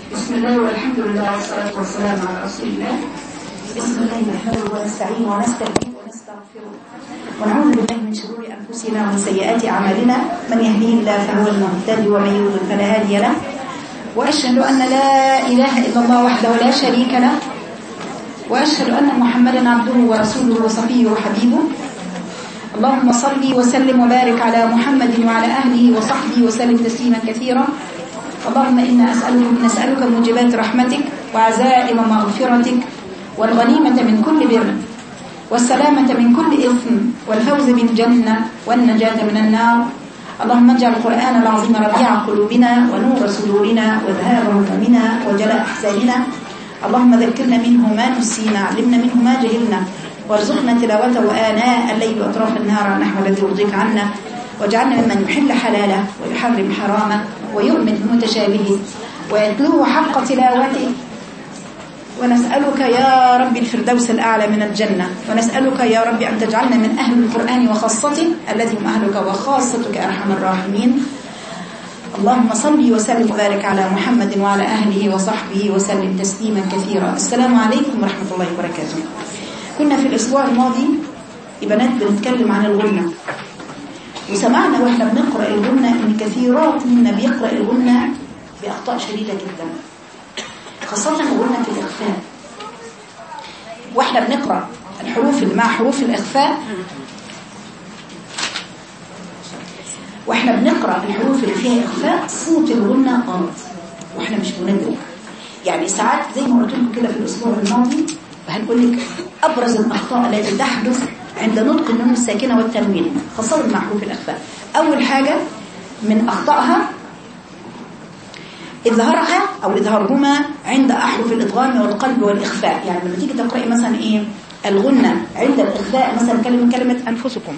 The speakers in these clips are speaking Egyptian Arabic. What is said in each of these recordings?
بسم الله والحمد لله والصلاة والسلام على رسول الله بسم الله نحمده ونستعين ونستهديه ونستغفره ونعوذ بالله من شرور أنفسنا ومن سيئات أعمالنا من يهديه الله فهو المهتدي ومن يضلل فلا هادي له وأشهد أن لا إله إلا الله وحده لا شريك له وأشهد أن محمدا عبده ورسوله وصفيه وحبيبه اللهم صل وسلم وبارك على محمد وعلى أهله وصحبه وسلم تسليما كثيرا اللهم إنا أسألك, نسألك موجبات رحمتك وعزائم مغفرتك والغنيمة من كل بر والسلامة من كل إثم والفوز بالجنة والنجاة من النار اللهم اجعل القرآن العظيم ربيع قلوبنا ونور صدورنا وذهاب همومنا وجلاء أحزاننا اللهم ذكرنا منه ما نسينا علمنا منه ما جهلنا وارزقنا تلاوته آناء الليل وأطراف النهار نحو الذي يرضيك عنا واجعلنا ممن يحل حلاله ويحرم حرامه ويؤمن بمتشابهه ويتلوه حق تلاوته ونسألك يا رب الفردوس الأعلى من الجنة ونسألك يا رب أن تجعلنا من أهل القرآن وخاصته الذي هم أهلك وخاصتك أرحم الراحمين اللهم صل وسلم وبارك على محمد وعلى أهله وصحبه وسلم تسليما كثيرا السلام عليكم ورحمة الله وبركاته كنا في الأسبوع الماضي بنات بنتكلم عن الغنة وسمعنا واحنا بنقرأ الغنة ان كثيرات منا بيقرأ الغنة بأخطاء شديدة جدا خاصة غنة الإخفاء واحنا بنقرأ الحروف اللي مع حروف الإخفاء واحنا بنقرأ الحروف اللي فيها إخفاء صوت الغنة غلط واحنا مش بندرك يعني ساعات زي ما قلت لكم كده في الأسبوع الماضي هنقول لك أبرز الأخطاء التي تحدث عند نطق النون الساكنة والتنوين خاصة مع حروف الأخفاء أول حاجة من أخطائها إظهارها أو إظهارهما عند أحرف الإدغام والقلب والإخفاء يعني لما تيجي تقرأي مثلا إيه الغنة عند الإخفاء مثلا كلمة كلمة أنفسكم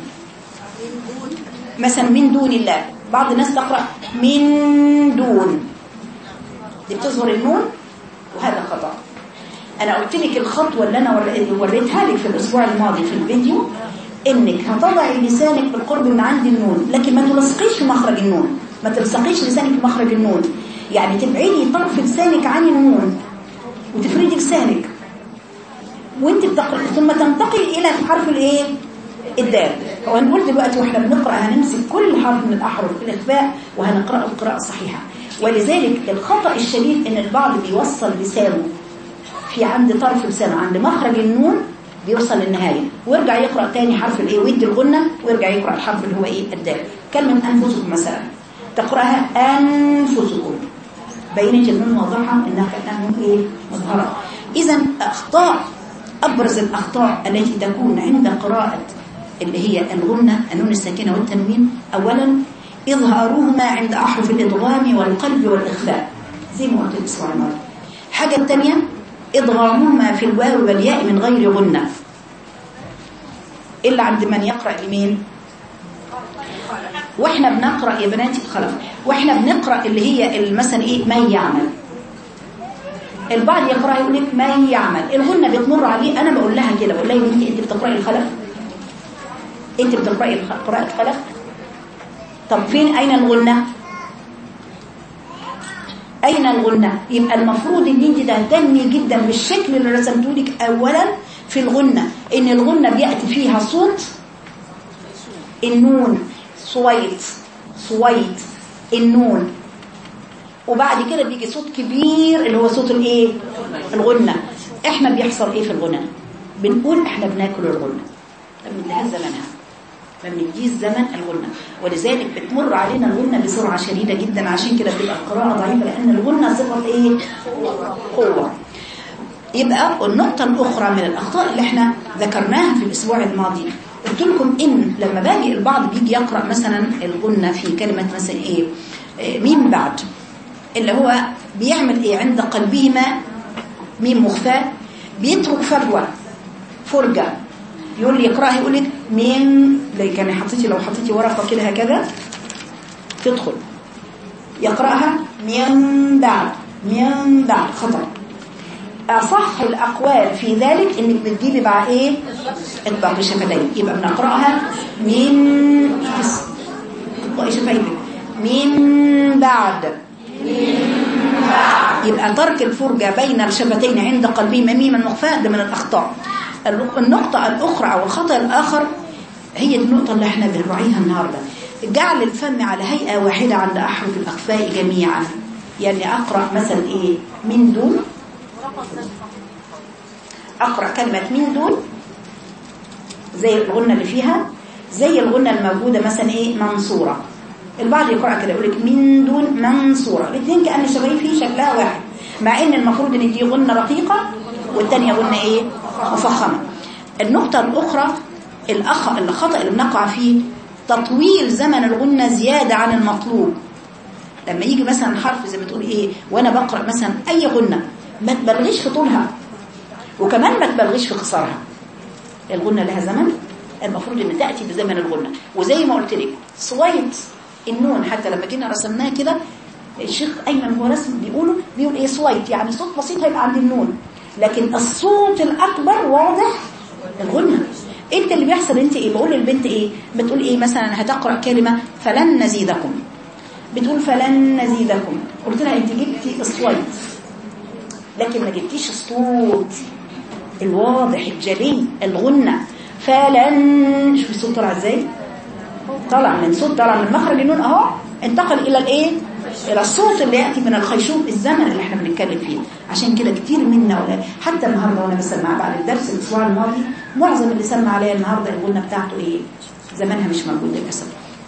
مثلا من دون الله بعض الناس تقرأ من دون دي بتظهر النون وهذا خطأ انا قلت لك الخطوه اللي انا وريتها لك في الاسبوع الماضي في الفيديو انك هتضعي لسانك بالقرب من عند النون لكن ما تلصقيش في مخرج النون ما تلصقيش لسانك في مخرج النون يعني تبعدي طرف لسانك عن النون وتفردي لسانك وانت بتقرأ ثم تنتقل الى حرف الايه الدال وهنقول دلوقتي واحنا بنقرا هنمسك كل حرف من الاحرف الاخفاء وهنقراه القراءه الصحيحه ولذلك الخطا الشديد ان البعض بيوصل لسانه في عند طرف لسانه عند مخرج النون بيوصل للنهاية ويرجع يقرأ تاني حرف الايه ويدي الغنة ويرجع يقرأ الحرف اللي هو ايه الدال كلمة أنفسكم مثلا تقرأها أنفسكم بينت النون واضحة إنها كأنها ايه مظهرة إذا أخطاء أبرز الأخطاء التي تكون عند قراءة اللي هي الغنة النون الساكنة والتنوين أولا إظهارهما عند أحرف الإضغام والقلب والإخفاء زي ما قلت الأسبوع الماضي الحاجة الثانية إضغامهما في الواو والياء من غير غنة إلا عند من يقرأ لمين وإحنا بنقرأ يا بناتي خلاص وإحنا بنقرأ اللي هي مثلا إيه من يعمل البعض يقرأ يقول لك من يعمل الغنة بتمر عليه أنا بقول لها كده بقول لها يا بنتي أنت بتقرأي الخلف أنت بتقرأي قراءة خلف طب فين أين الغنة أين الغنة يبقى المفروض ان انت تهتمي جدا بالشكل اللي رسمته لك اولا في الغنة ان الغنة بيأتي فيها صوت النون صويت صويت النون وبعد كده بيجي صوت كبير اللي هو صوت الايه الغنة احنا بيحصل ايه في الغنى بنقول احنا بناكل الغنة ما بنديهاش زمنها ما بنديش زمن الغنة ولذلك بتمر علينا الغنة بسرعة شديدة جدا عشان كده بتبقى القراءة ضعيفة لأن الغنة صفة ايه قوة يبقى النقطة الأخرى من الأخطاء اللي احنا ذكرناها في الأسبوع الماضي قلت لكم إن لما باجي البعض بيجي يقرأ مثلا الغنة في كلمة مثلا إيه ميم بعد اللي هو بيعمل إيه عند قلبهما ميم مخفاة بيترك فجوة فرجة يقول لي يقرأها يقول لك من يعني حطيتي لو حطيتي ورقة كده هكذا تدخل يقرأها من بعد من بعد خطأ أصح الأقوال في ذلك إنك بتجيبي مع إيه إطباق الشفتين يبقى بنقرأها من إطباق شفتين من بعد من بعد يبقى ترك الفرجة بين الشفتين عند قلبه مميما مخفاء ده من الأخطاء النقطة الأخرى أو الخطأ الآخر هي دي النقطة اللي احنا بنراعيها النهاردة جعل الفم على هيئة واحدة عند أحرف الأخفاء جميعا يعني أقرأ مثلا إيه من دون أقرأ كلمة من دون زي الغنة اللي فيها زي الغنة الموجودة مثلا إيه منصورة البعض يقرأ كده يقول لك من دون منصورة الاثنين كأن شغالين فيه شكلها واحد مع ان المفروض ان دي غنة رقيقة والثانيه غنة ايه مفخمة النقطة الأخرى الأخ الخطأ اللي بنقع فيه تطويل زمن الغنة زيادة عن المطلوب لما يجي مثلا حرف زي ما تقول ايه وانا بقرأ مثلا اي غنة ما تبالغيش في طولها وكمان ما تبالغيش في قصرها الغنة لها زمن المفروض ان تأتي بزمن الغنة وزي ما قلت لك صويت النون حتى لما جينا رسمناه كده الشيخ ايمن هو رسم بيقولوا بيقول ايه صويت يعني صوت بسيط هيبقى عند النون لكن الصوت الاكبر واضح الغنة انت اللي بيحصل انت ايه بقول للبنت ايه بتقول ايه مثلا هتقرا كلمه فلن نزيدكم بتقول فلن نزيدكم قلت لها انت جبتي الصويت لكن ما جبتيش الصوت الواضح الجلي الغنة فلن شوفي الصوت طلع ازاي طلع من صوت طلع من مخرج النون اهو انتقل الى الايه الى الصوت اللي ياتي من الخيشوم الزمن اللي احنا بنتكلم فيه عشان كده كتير منا ولا حتى النهارده وانا بسمع بعد الدرس الاسبوع الماضي معظم اللي سمع عليا النهارده الغنه بتاعته ايه زمانها مش موجود للاسف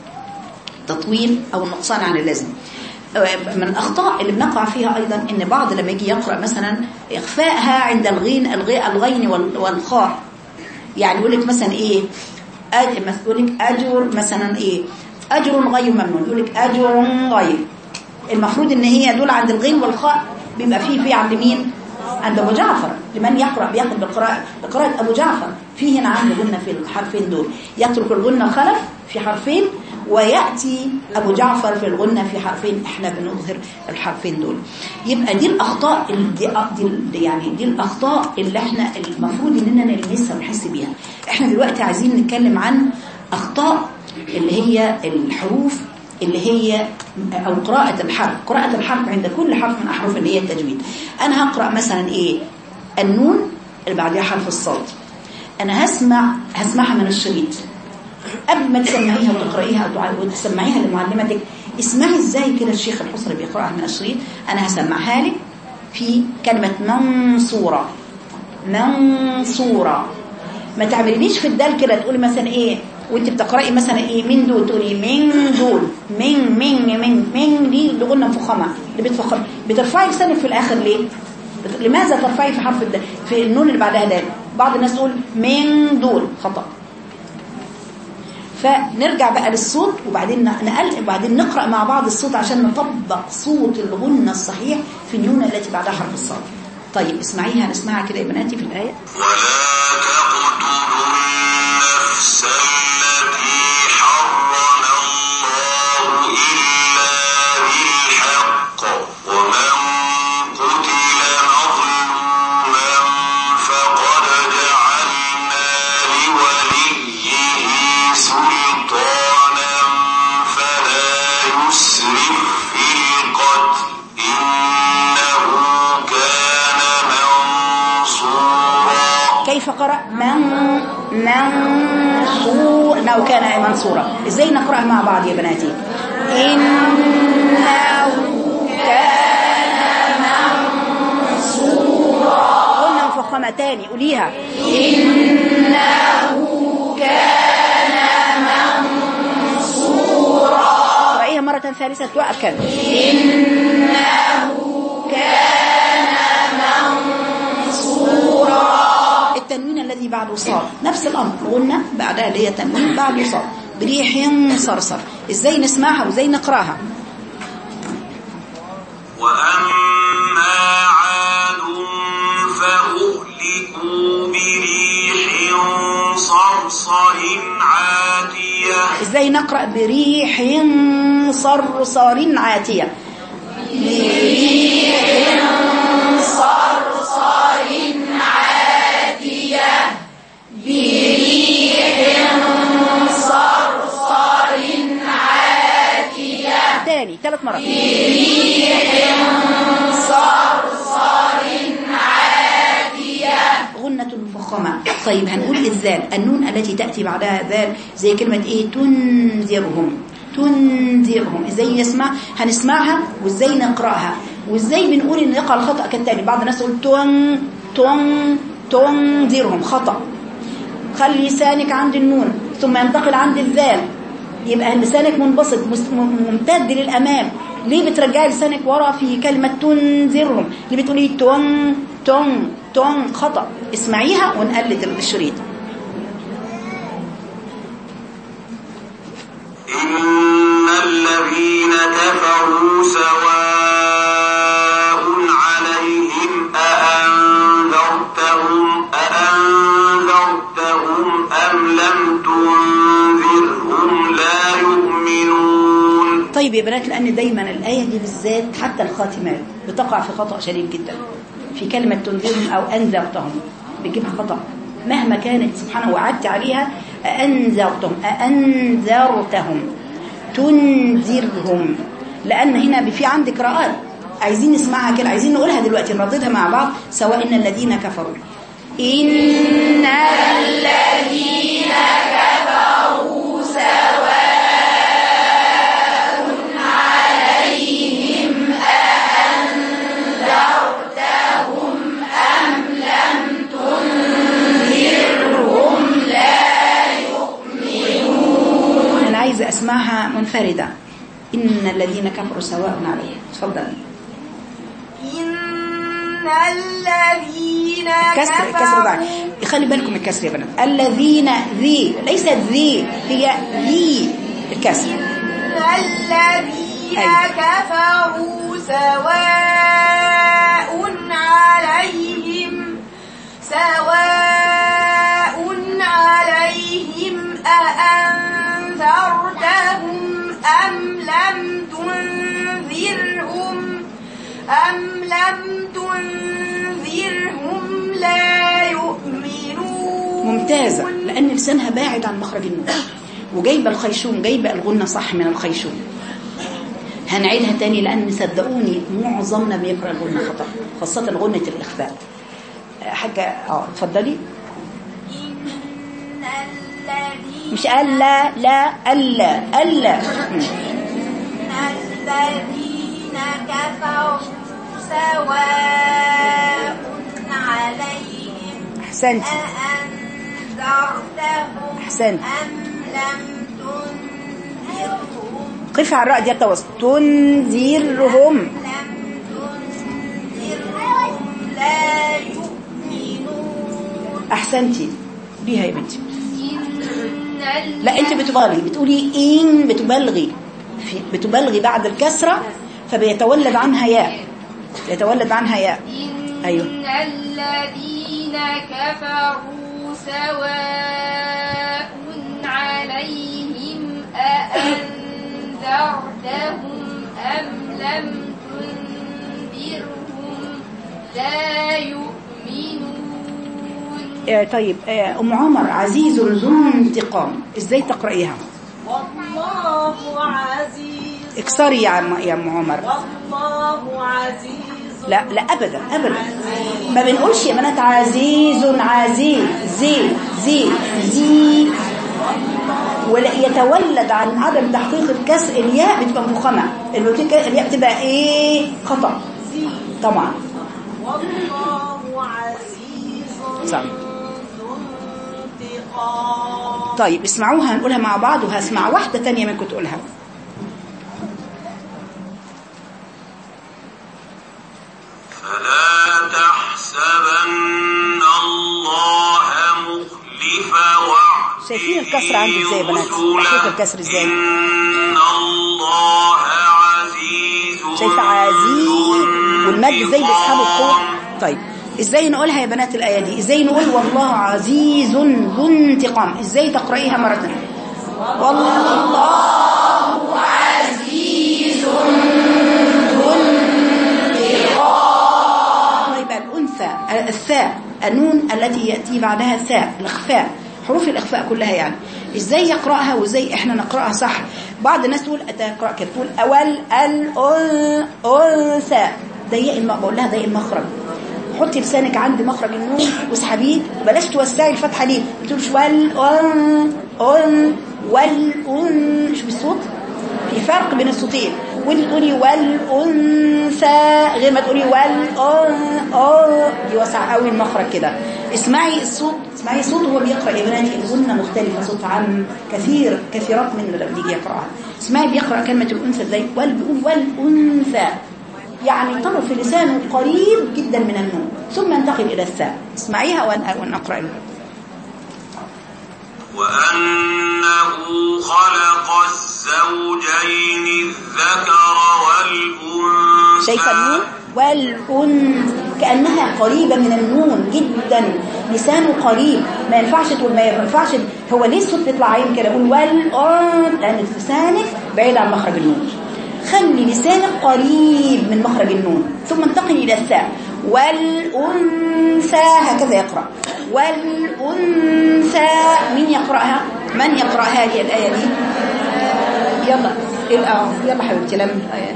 تطويل او النقصان عن اللازم من الأخطاء اللي بنقع فيها أيضا إن بعض لما يجي يقرأ مثلا إخفائها عند الغين الغين والخاء يعني يقول لك مثلا إيه يقول لك أجر مثلا إيه أجر غير ممنون يقول لك أجر غير المفروض إن هي دول عند الغين والخاء بيبقى فيه في عند مين عند أبو جعفر لمن يقرأ بياخد بالقراءة بقراءة أبو جعفر في هنا عنده غنة في الحرفين دول يترك الغنة خلف في حرفين ويأتي أبو جعفر في الغنة في حرفين احنا بنظهر الحرفين دول يبقى دي الأخطاء دي, دي يعني دي الأخطاء اللي احنا المفروض إننا نلمسها ونحس بيها احنا دلوقتي عايزين نتكلم عن أخطاء اللي هي الحروف اللي هي أو قراءة الحرف قراءة الحرف عند كل حرف من أحرف اللي هي التجويد أنا هقرأ مثلا إيه النون اللي بعدها حرف الصاد أنا هسمع هسمعها من الشريط قبل ما تسمعيها وتقرأيها وتسمعيها لمعلمتك اسمعي ازاي كده الشيخ الحصري بيقرأها من الشريط أنا هسمعها لك في كلمة منصورة منصورة ما تعمليش في الدال كده تقولي مثلا ايه وانت بتقرأي مثلا ايه من دول تقولي من دول من من من من دي اللي قلنا مفخمة اللي بتفخم بترفعي لسانك في الآخر ليه لماذا ترفعي في حرف الدال في النون اللي بعدها دال بعض الناس تقول من دول خطأ فنرجع بقى للصوت وبعدين نقل وبعدين نقرأ مع بعض الصوت عشان نطبق صوت الغنة الصحيح في النون التي بعدها حرف الصاد طيب اسمعيها نسمعها كده يا بناتي في الآية ولا تقتلوا النفس التي حرم الله إلا بالحق ومن قتل مظلوما فقد جعلنا لوليه سلطانا فلا يسرف في القتل إنه كان منصورا كيف قرأ من منصور إنه كان منصورا إزاي نقرأها مع بعض يا بناتي إنه كان منصورا قلنا مفخمة تاني قوليها إنه كان منصورا قرأيها مرة ثالثة تؤكد إنه كان منصورا التنوين الذي بعده صاد نفس الأمر قلنا بعدها اللي هي تنوين بعده صاد بريح صرصر ازاي نسمعها وازاي نقراها وأما عاد فأهلكوا بريح صرصر عاتية ازاي نقرأ بريح صرصر عاتية بريح صرصر عاتية بريح صرصر عاتية تاني ثلاث مرات بريح صرصر طيب هنقول الذال النون التي تأتي بعدها ذال زي كلمة ايه تنذرهم تنذرهم ازاي نسمع هنسمعها وازاي نقرأها وازاي بنقول ان يقع الخطأ كالتالي بعض الناس يقول تن تن تنذرهم خطأ خلي لسانك عند النون ثم ينتقل عند الذال يبقى لسانك منبسط مس- م- ممتد للأمام ليه بترجعي لسانك ورا في كلمة تنذرهم ليه بتقولي تن تن تن خطأ اسمعيها ونقلد الشريط إن الذين كفروا سواء عليهم أأنذرتهم أأنذرتهم أم لم تنذرهم لا يؤمنون طيب يا بنات لأن دايما الآية دي بالذات حتى الخاتمات بتقع في خطأ شديد جدا في كلمة تنذرهم أو أنذرتهم بتجيبها خطأ مهما كانت سبحانه وعدت عليها أنذرتهم أنذرتهم تنذرهم لأن هنا في عندك قراءات عايزين نسمعها كده عايزين نقولها دلوقتي نرددها مع بعض سواء إن الذين كفروا إن الذين كفروا سواء أنا عايزة أسمعها منفردة إن الذين كفروا سواء عليهم تفضل إن الذين كسر كسر بعد خلي بالكم الكسر يا بنات الذين ذي ليست ذي هي ذي الكسر إن الذين أيوة. كفروا سواء عليهم سواء عليهم أأنذرتهم أم لم تنذرهم أم لم تنذرهم لا يؤمنون ممتازة لأن لسانها باعد عن مخرج النون وجايبة الخيشوم جايبة الغنة صح من الخيشوم هنعيدها تاني لأن صدقوني معظمنا بيقرأ الغنة خطأ خاصة غنة الإخفاء حاجة اه اتفضلي إن الذين مش ألا لا ألا ألا مم. إن الذين كفروا سواء عليهم أحسنت أأنذرتهم أحسنت. أم لم تنذرهم قف على الراء دي التوسط تنذرهم لم تنذرهم لا يؤمنون أحسنتي بيها يا بنتي إن لا أنت بتبالغي بتقولي إن بتبالغي في بتبالغي بعد الكسرة فبيتولد عنها ياء يتولد عنها ياء إن أيوه الذين كفروا سواء عليهم أأنذرتهم أم لم تنذرهم لا يؤمنون آه طيب آه أم عمر عزيز ذو انتقام إزاي تقرأيها والله عزيز اكسري يا عم يا أم عمر والله عزيز لا لا أبدا أبدا ما بنقولش يا بنات عزيز عزيز زي زي زي ولا يتولد عن عدم تحقيق الكسر الياء بتبقى مفخمة الياء الياء بتبقى ايه خطأ طبعا والله عزيز صح. ذو انتقام طيب اسمعوها هنقولها مع بعض وهسمع واحدة تانية منكم تقولها فلا تحسبن الله مخلف وعده شايفين الكسر عندي ازاي يا بنات؟ رسله. تحقيق الكسر ازاي؟ إن الله عزيز شايفة عزيز والمد زي بيسحبوا القوة طيب ازاي نقولها يا بنات الآية دي ازاي نقول والله عزيز ذو انتقام ازاي تقرأيها مرة تانية والله عزيز ذو انتقام طيب الأنثى الثاء النون التي يأتي بعدها ثاء الإخفاء حروف الإخفاء كلها يعني ازاي يقرأها وازاي احنا نقرأها صح بعض الناس تقول تقرأ كده تقول أول الأنثى ضيق الم... بقول لها ضيق المخرج حطي لسانك عند مخرج النون واسحبيه وبلاش توسعي الفتحه ليه ما تقولش وال أن أن وال أن شوفي الصوت في فرق بين الصوتين وانت تقولي والانثى غير ما تقولي وال اه دي واسع قوي المخرج كده اسمعي الصوت اسمعي صوت وهو بيقرا يا بناتي الغنه مختلفه صوت عن كثير كثيرات من اللي بيجي يقراها اسمعي بيقرا كلمه الانثى ازاي وال بيقول والانثى يعني طرف لسانه قريب جدا من النون ثم ينتقل الى الثاء اسمعيها وأن- ونقرا لها وأنه خلق الزوجين الذكر والأنثى شايفه النون والأن كأنها قريبة من النون جدا لسانه قريب ما ينفعش تقول ما ينفعش هو ليه الصوت بيطلع عين كده يقول والأن لأن لسانك بعيد عن مخرج النون خلي لسانك قريب من مخرج النون ثم انتقل إلى الثاء والأنثى هكذا يقرأ والأنثى مين يقرأها من يقرأ هذه الآية دي يلا يلا يلا حبيبتي لم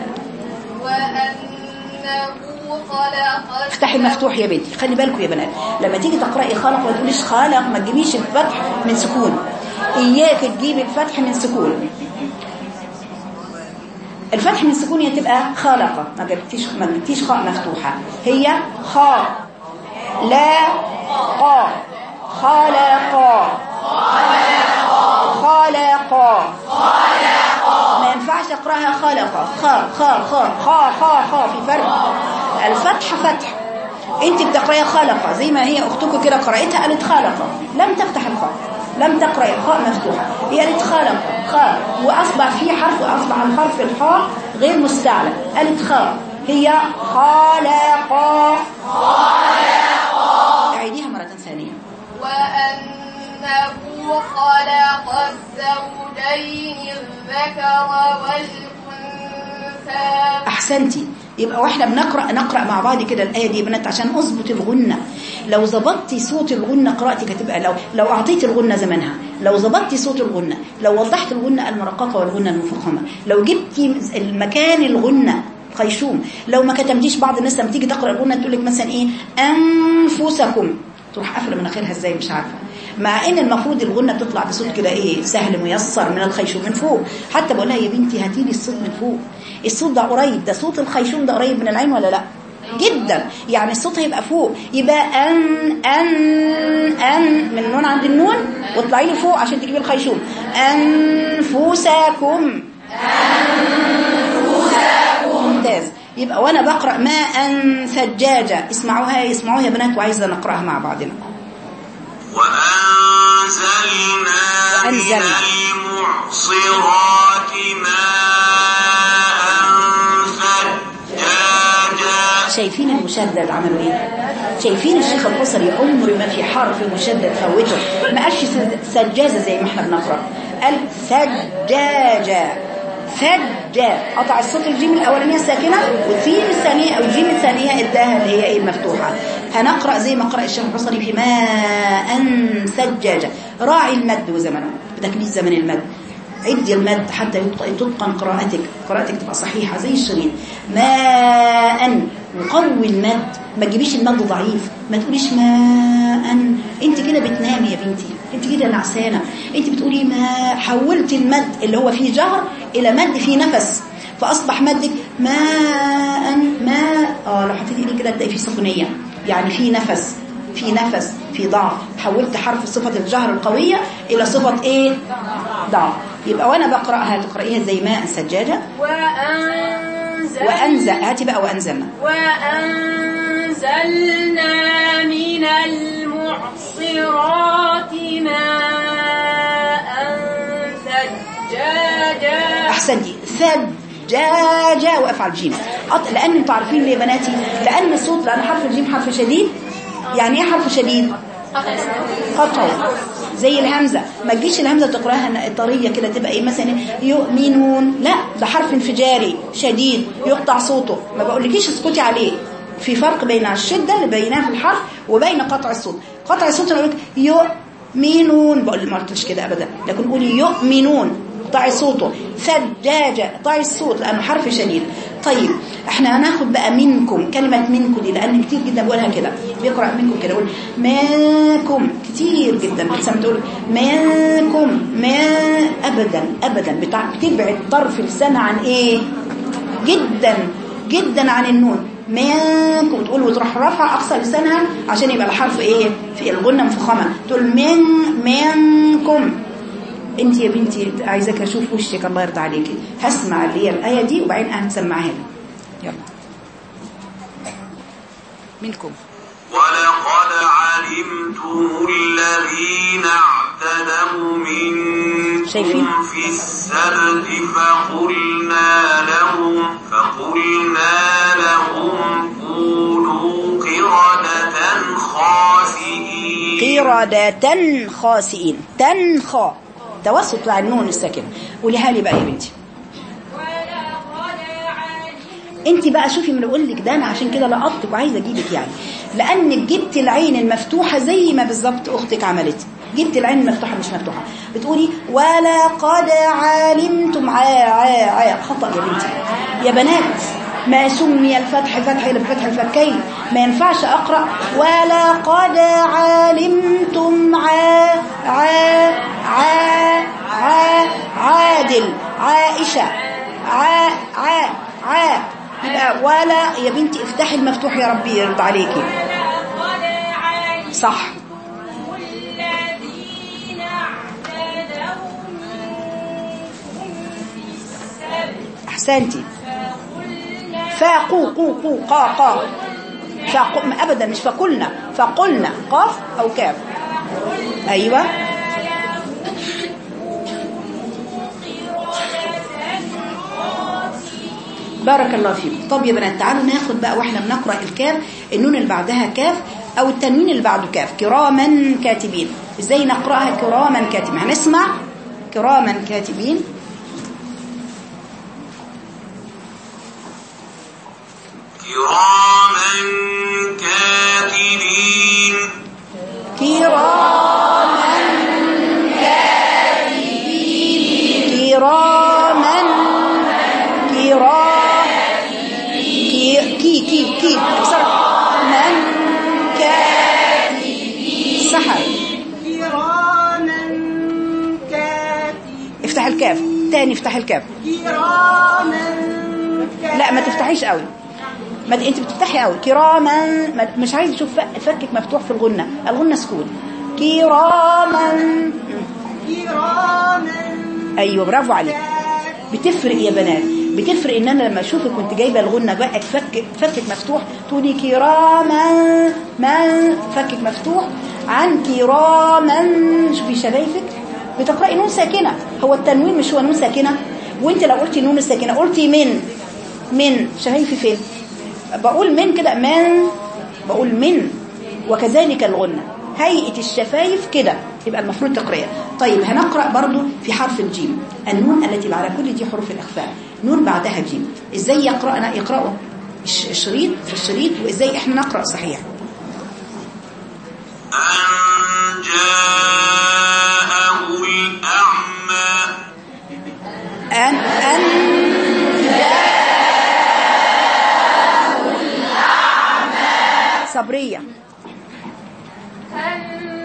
وأنه خلق افتحي المفتوح يا بنتي خلي بالكم يا بنات لما تيجي تقراي خلق ما تقوليش خلق ما تجيبيش الفتح من سكون اياك تجيبي الفتح من سكون الفتح من سكون هي تبقى خلق ما جبتيش ما جبتيش خاء مفتوحه هي خاء لا قا خلق خلق ما ينفعش تقراها خلق خا خا خا خا خا خا في فرق الفتح فتح انت بتقراها خلق زي ما هي اختكم كده قرأتها قالت خلق لم تفتح الخاء لم تقرأ الخاء مفتوحة هي قالت خلق خاء وأصبح في حرف أصبح الحرف الخاء غير مستعلى قالت خاء هي خلق أعيديها مرة ثانية وأنه خلق الزوجين الذكر والأنثى احسنتي يبقى واحنا بنقرا نقرا مع بعض كده الايه دي يا بنات عشان اظبط الغنه لو ظبطتي صوت الغنه قراءتك هتبقى لو لو اعطيتي الغنه زمنها لو ظبطتي صوت الغنه لو وضحت الغنه المرققه والغنه المفخمه لو جبتي المكان الغنه خيشوم لو ما كتمتيش بعض الناس لما تيجي تقرا الغنه تقول لك مثلا ايه انفسكم تروح قافله مناخيرها ازاي مش عارفه مع ان المفروض الغنه بتطلع بصوت كده ايه سهل ميسر من الخيشوم من فوق حتى بقول لها يا بنتي هاتي لي الصوت من فوق الصوت ده قريب ده صوت الخيشوم ده قريب من العين ولا لا جدا يعني الصوت هيبقى فوق يبقى ان ان ان من النون عند النون واطلعي لي فوق عشان تجيبي الخيشوم انفسكم ممتاز يبقى وانا بقرا ما ان سجاجه اسمعوها اسمعوها يا بنات وعايزه نقراها مع بعضنا وأنزلنا من وأنزلنا. المعصرات ماء ثجاجا شايفين المشدد عملوا ايه شايفين الشيخ القصري عمر ما في حرف مشدد فوته ما قالش سد- سجازه زي ما احنا بنقرا قال سجاجه سجا قطع الصوت الجيم الاولانيه الساكنه والسين الثانيه او الجيم الثانيه اداها اللي هي ايه المفتوحه هنقرا زي ما قرا الشيخ القصري في ماء سجاجه راعي المد وزمنه بتكليف زمن المد عدي المد حتى يتق- تتقن قراءتك قراءتك تبقى صحيحة زي الشريط ماء وقوي المد ما تجيبيش المد ضعيف ما تقوليش ماء انت كده بتنامي يا بنتي انت كده نعسانة انت بتقولي ما حولت المد اللي هو فيه جهر الى مد فيه نفس فاصبح مدك ماء ماء اه لو حطيتي ايدك كده تلاقي فيه سخونية يعني فيه نفس في نفس في ضعف حولت حرف صفة الجهر القوية إلى صفة إيه ضعف يبقى وأنا بقرأها تقرأيها زي ماء سجاجة وأنزل وأنزل هاتي بقى وأنزلنا وأنزلنا من المعصرات ماء ثجاجا أحسنتي ثجاجة وأفعل جيم أط- لأن أنتوا عارفين ليه يا بناتي لأن الصوت لأن حرف الجيم حرف شديد يعني إيه حرف شديد قطعي زي الهمزة ما تجيش الهمزة تقراها طرية كده تبقى ايه مثلا يؤمنون لا ده حرف انفجاري شديد يقطع صوته ما بقولكيش اسكتي عليه في فرق بين الشدة اللي بينها في الحرف وبين قطع الصوت قطع الصوت انا بقول يؤمنون بقول ما قلتش كده ابدا لكن قولي يؤمنون قطعي صوته ثجاجة قطعي الصوت لانه حرف شديد طيب احنا هناخد بقى منكم كلمة منكم دي لأن كتير جدا بقولها كده بيقرأ منكم كده يقول منكم كتير جدا بتسمع تقول منكم ما أبدا أبدا بتاع بتبعد طرف لسانها عن إيه جدا جدا عن النون منكم تقول وتروح رافعه اقصى لسانها عشان يبقى الحرف ايه في الغنه مفخمه تقول من منكم انت يا بنتي عايزاك اشوف وشك الله يرضى عليكي هسمع اللي هي الايه دي وبعدين هنسمعها لك يلا منكم ولقد علمتم الذين اعتدوا منكم شايفين؟ في السبت فقلنا لهم فقلنا لهم كونوا قردة خاسئين قردة خاسئين تنخا توسط بتاع النون الساكن قوليها لي بقى يا بنتي انت بقى شوفي من اقول لك ده انا عشان كده لقطتك وعايزه اجيبك يعني لانك جبت العين المفتوحه زي ما بالظبط اختك عملت جبت العين المفتوحه مش مفتوحه بتقولي ولقد علمتم ع ع ع خطا يا بنتي يا بنات ما سمي الفتح فتح الا بفتح الفكين ما ينفعش اقرا ولقد علمتم ع ع ع ع عادل عائشه ع ع ع يبقى ولا يا بنتي افتحي المفتوح يا ربي يرضى عليكي صح الذين اعتدوا منكم في السبت احسنتي فقلنا فاقو قو قو قا قا فاقو ابدا مش فقلنا فقلنا قاف او كاف ايوه بارك الله فيكم طب يا بنات تعالوا ناخد بقى واحنا بنقرا الكاف النون اللي بعدها كاف او التنوين اللي بعده كاف كراما كاتبين ازاي نقراها كراما كاتبين هنسمع كراما كاتبين كراما كاتبين كراما كاتبين كراما كرا كي كي كي كي بسرعة من كاتبين سحر كراما كاتبين افتح الكاف تاني افتح الكاف كراما لا ما تفتحيش قوي ما انت بتفتحي قوي كراما ما- مش عايز اشوف ف- فكك مفتوح في الغنة الغنة سكون كراما كراما ايوه برافو عليك بتفرق يا بنات بتفرق ان انا لما اشوفك كنت جايبه الغنه بقى فك فكك مفتوح تقولي كراما من فكك مفتوح عن كراما شوفي شفايفك بتقراي نون ساكنه هو التنوين مش هو نون ساكنه وانت لو قلتي نون الساكنه قلتي من من شفايفي فين بقول من كده من بقول من وكذلك الغنة هيئة الشفايف كده يبقى المفروض تقرأها طيب هنقرأ برضو في حرف الجيم النون التي على كل دي حروف الإخفاء نون بعدها جيم إزاي يقرأنا يقرأوا الش- الشريط في الشريط وإزاي إحنا نقرأ صحيح أن جاءه الأعمى أن أن صبرية أن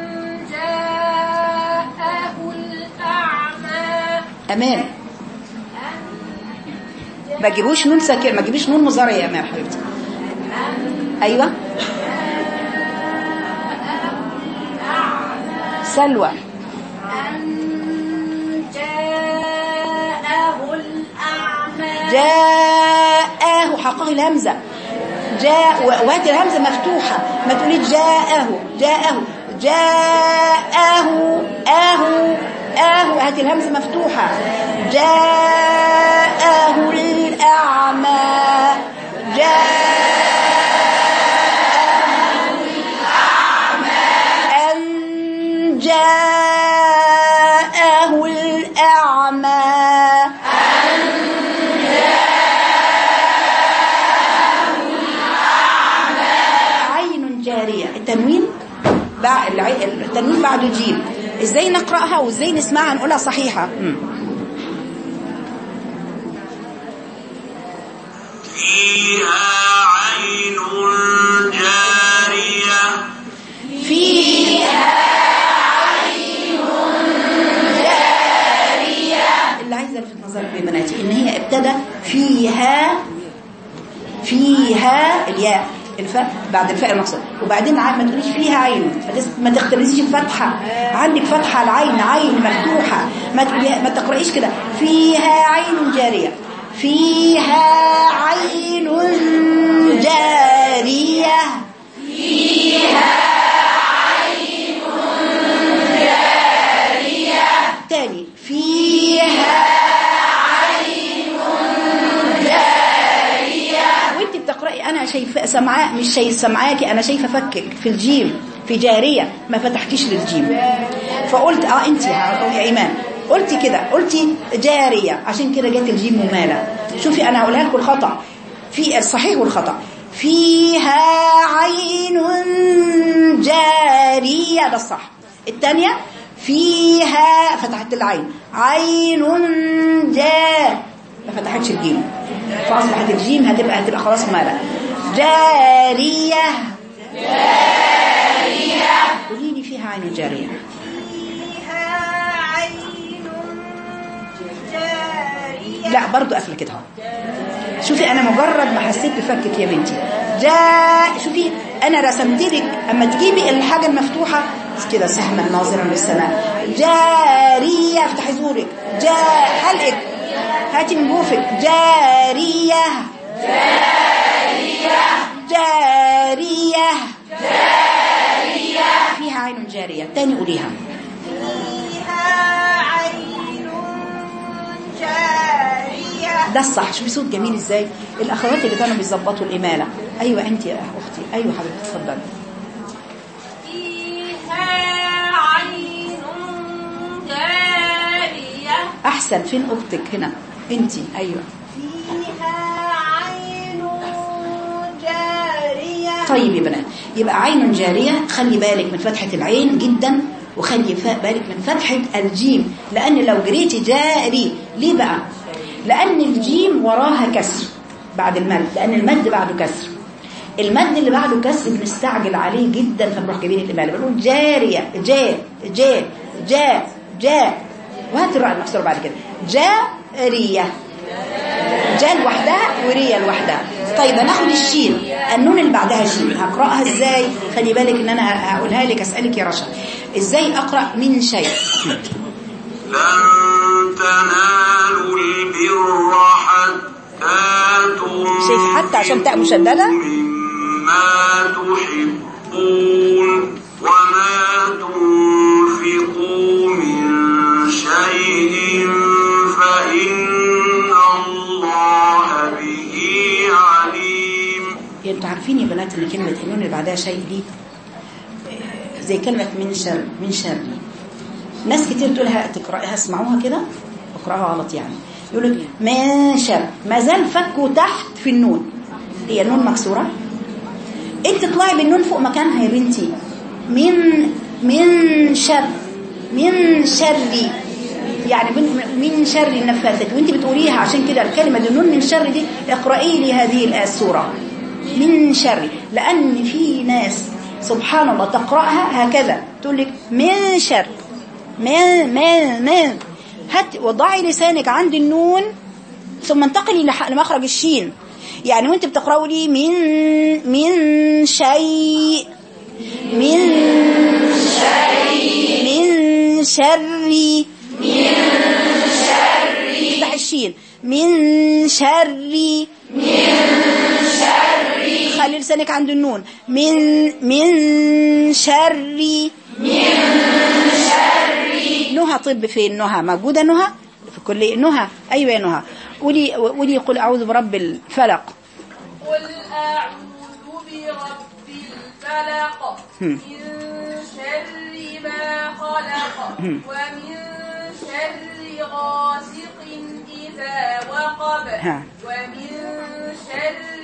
جاءه الأعمى أمان ما تجيبوش نون ساكن ما تجيبيش نون مضارع يا أمان حبيبتي أيوة سلوى أن جاءه الأعمى جاءه حققي الهمزة جاء و- وهاتي الهمزة مفتوحة ما تقولي جاءه جاءه جاءه آه آه هاتي الهمزة مفتوحة جاءه الأعمى جاءه الأعمى أن جاءه الأعمى عين جارية التنوين بعد العي- التنوين بعده جيم ازاي نقرأها وازاي نسمعها نقولها صحيحة مم. فيها الياء الفاء بعد الفاء المقصود وبعدين ع- ما تقوليش فيها عين ما تس- ما تختلسيش الفتحه عندك فتحه العين عين مفتوحه ما تقولي- ما تقرايش كده فيها عين جاريه فيها عين جاريه تاني فيها عين جارية وانت بتقرأي انا شايفة سمعاء مش شايف سمعاكي انا شايفة فكك في الجيم في جارية ما فتحتيش للجيم فقلت اه انت يا ايمان قلتي كده قلتي جارية عشان كده جت الجيم ممالة شوفي انا هقولها لكم الخطأ في الصحيح والخطأ فيها عين جارية ده الصح الثانية فيها فتحت العين عين جا ما فتحتش الجيم فأصبحت الجيم هتبقى هتبقى خلاص مالة جارية جارية قولي لي فيها عين جارية فيها عين جارية لا برضو قافله كده اهو شوفي انا مجرد ما حسيت بفكك يا بنتي جاء شوفي انا رسمت لك اما تجيبي الحاجه المفتوحه كده سهما ناظرا للسماء جاريه افتحي زورك جاء حلقك هاتي من جوفك جاريه جاريه جاريه جاريه فيها عين جاريه تاني قوليها فيها عين جارية ده الصح شوفي صوت جميل ازاي الاخوات اللي كانوا بيظبطوا الاماله ايوه انت يا اختي ايوه حبيبتي اتفضلي فيها عين جارية احسن فين اختك هنا انت ايوه فيها عين جارية طيب يا بنات يبقى عين جاريه خلي بالك من فتحه العين جدا وخلي فا- بالك من فتحه الجيم لان لو جريتي جاري ليه بقى لان الجيم وراها كسر بعد المد لان المد بعده كسر المد اللي بعده كسر بنستعجل عليه جدا فبنروح جايبين الاماله بنقول جاريه جا جا جا جا وهات الراء المكسوره بعد كده جاريه جا لوحدها وريا لوحدها طيب هناخد الشين النون اللي بعدها شين هقراها ازاي خلي بالك ان انا هقولها لك اسالك يا رشا ازاي اقرا من شيء لن تنالوا البر حتى تنفقوا شايف حتى عشان تاء مشددة؟ مما تحبون وما تنفقوا من شيء فإن الله به عليم يعني انتوا عارفين يا بنات ان كلمه النون اللي بعدها شيء دي آه، زي كلمه من شر من شر ناس كتير تقولها تقراها اسمعوها كده اقراها غلط يعني يقول لك من شر ما زال فكه تحت في النون هي النون مكسوره انت تطلعي بالنون فوق مكانها يا بنتي من من شر من شر يعني من من شر النفاثات وانت بتقوليها عشان كده الكلمه دي النون من شر دي اقراي لي هذه الآية السوره من شر لان في ناس سبحان الله تقراها هكذا تقول لك من شر من من من هات وضعي لسانك عند النون ثم انتقلي لح- لمخرج الشين يعني وانت بتقراوا لي من من شيء من شيء من شر من شر افتح الشين من شر من شر خلي لسانك عند النون من من شر نهى طب فين نهى موجودة نهى في كل نهى أيوة يا نهى قولي قولي قل أعوذ برب الفلق قل أعوذ برب الفلق هم. من شر ما خلق ومن شر غاسق إذا وقب ها. ومن شر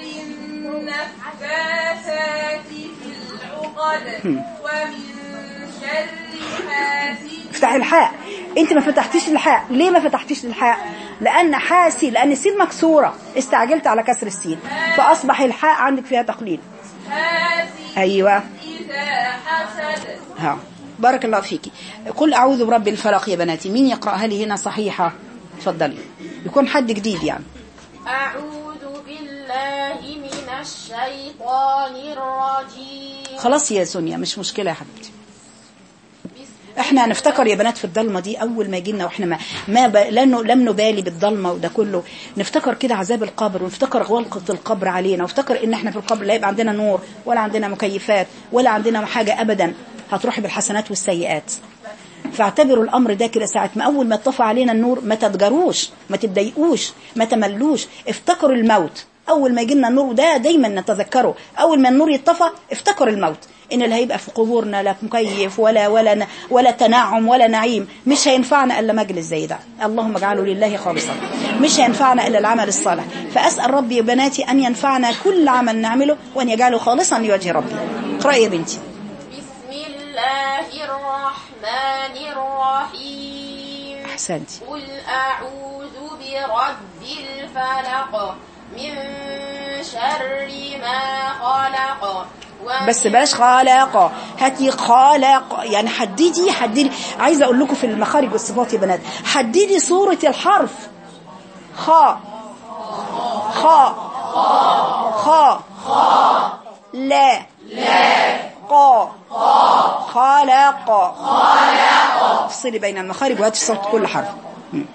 النفاثات في العقد ومن شر حاسد افتحي الحاء انت ما فتحتيش الحاء ليه ما فتحتيش الحاء لان حاسي لان السين مكسوره استعجلت على كسر السين فاصبح الحاء عندك فيها تقليل حاسد ايوه إذا حسد ها بارك الله فيكي قل اعوذ برب الفلق يا بناتي مين يقراها لي هنا صحيحه اتفضلي يكون حد جديد يعني أعوذ بالله من الشيطان الرجيم خلاص يا سونيا مش مشكلة يا حبيبتي احنا هنفتكر يا بنات في الضلمه دي اول ما يجينا واحنا ما, ما ب... لانه لم نبالي بالضلمه وده كله نفتكر كده عذاب القبر ونفتكر غلقه القبر علينا ونفتكر ان احنا في القبر لا يبقى عندنا نور ولا عندنا مكيفات ولا عندنا حاجه ابدا هتروح بالحسنات والسيئات فاعتبروا الامر ده كده ساعه ما اول ما اتطفى علينا النور ما تتجروش ما تتضايقوش ما تملوش افتكروا الموت اول ما يجينا النور ده دايما نتذكره اول ما النور يطفى افتكروا الموت ان اللي هيبقى في قبورنا لا مكيف ولا ولا ولا تنعم ولا نعيم مش هينفعنا الا مجلس زي ده اللهم اجعله لله خالصا مش هينفعنا الا العمل الصالح فاسال ربي يا بناتي ان ينفعنا كل عمل نعمله وان يجعله خالصا لوجه ربي اقراي يا بنتي بسم الله الرحمن الرحيم احسنتي قل أعوذ برب الفلق من شر ما خلق ومن بس بلاش خالق هاتي خالق يعني حددي حددي عايزه اقول لكم في المخارج والصفات يا بنات حددي صوره الحرف خاء خاء خاء لا لا قا خالق خالق افصلي بين المخارج وهاتي صوت كل حرف من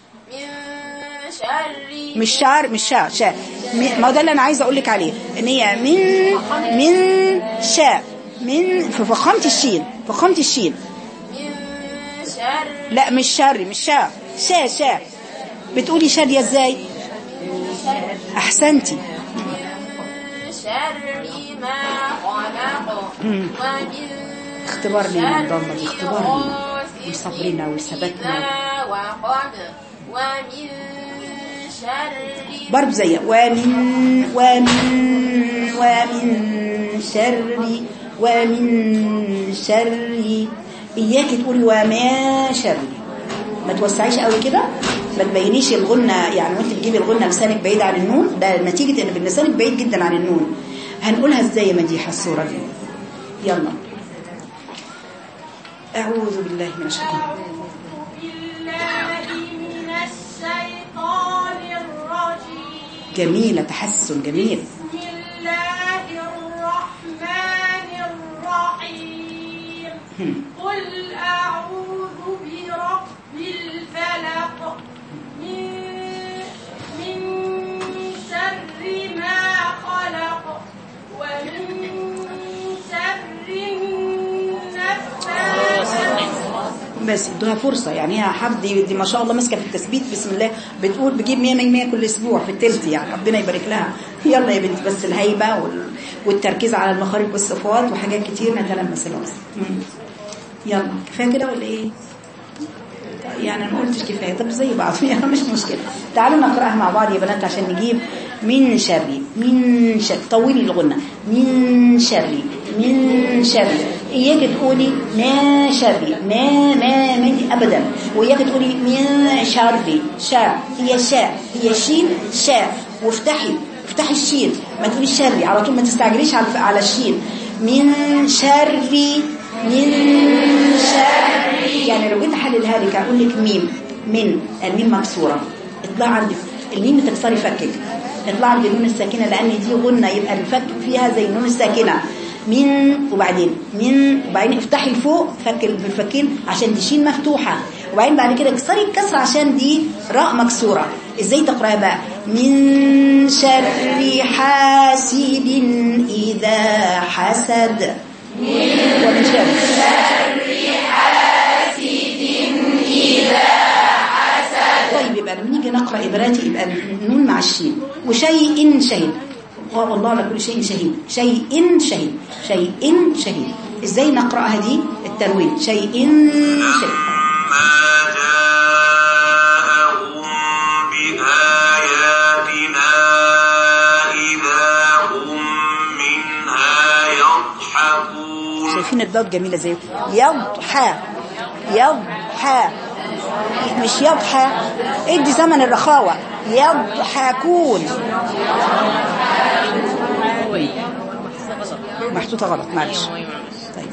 شر مش شعر مش شعر شاء م- ما هو ده اللي انا عايزه اقول لك عليه ان هي من من شاء من في فخامه الشين فخامه الشين من شر لا مش شر مش شاء شاء شاء بتقولي شاديه ازاي احسنتي من شر ما خلق ومن اختبار لينا شر الضلمة دي، اختبار لينا. غاسق وصبرنا وثباتنا. إذا وقب ومن شر برضه زي ومن ومن ومن شر ومن شر اياك تقولي وما شر ما توسعيش قوي كده ما تبينيش الغنة يعني وانت بتجيبي الغنة لسانك بعيد عن النون ده نتيجة ان لسانك بعيد جدا عن النون هنقولها ازاي يا مديحة الصورة دي يلا اعوذ بالله من الشيطان بالله من الشيطان الرجيم جميلة تحسن جميل بسم الله الرحمن الرحيم هم. قل أعوذ برب الفلق من من شر ما خلق ومن شر النفاثات بس ادوها فرصة يعني هي حد دي, دي ما شاء الله ماسكة في التثبيت بسم الله بتقول بجيب 100 100 100 كل اسبوع في التلت يعني ربنا يبارك لها يلا يا بنتي بس الهيبة وال... والتركيز على المخارج والصفات وحاجات كتير نتلمس لها بس مم. يلا كفاية كده ولا ايه يعني انا ما قلتش كفاية طب زي بعض يعني مش مشكلة تعالوا نقرأها مع بعض يا بنات عشان نجيب من شر من شر طولي الغنة من شر من شر إياك تقولي ما شر ما ما من أبدا وإياك تقولي من شر شاء هي شاء هي شين شاء وافتحي افتحي الشين ما تقولي شر على طول ما تستعجليش على على الشين من شر من شر يعني لو جيت احللها لك اقول لك ميم من الميم مكسوره اطلع عندك الميم تكسري فكك اطلع عند النون الساكنه لان دي غنه يبقى الفك فيها زي النون الساكنه من وبعدين من وبعدين افتحي لفوق فك بالفكين عشان دي شين مفتوحه وبعدين بعد كده اكسري الكسره عشان دي راء مكسوره ازاي تقراها بقى من شر حاسد اذا حسد ومن شر طيب يبقى لما نيجي نقرا عباراتي يبقى النون مع الشين وشيء شهيد قال الله على كل شيء شهيد شيء شهيد شيء شهيد ازاي نقراها دي التنوين شيء شهيد ما جاءهم بآياتنا إذا هم منها يضحكون شايفين الضاد جميله ازاي يضحى يضحى مش يضحى ادي زمن الرخاوه يضحكون محطوطه غلط معلش طيب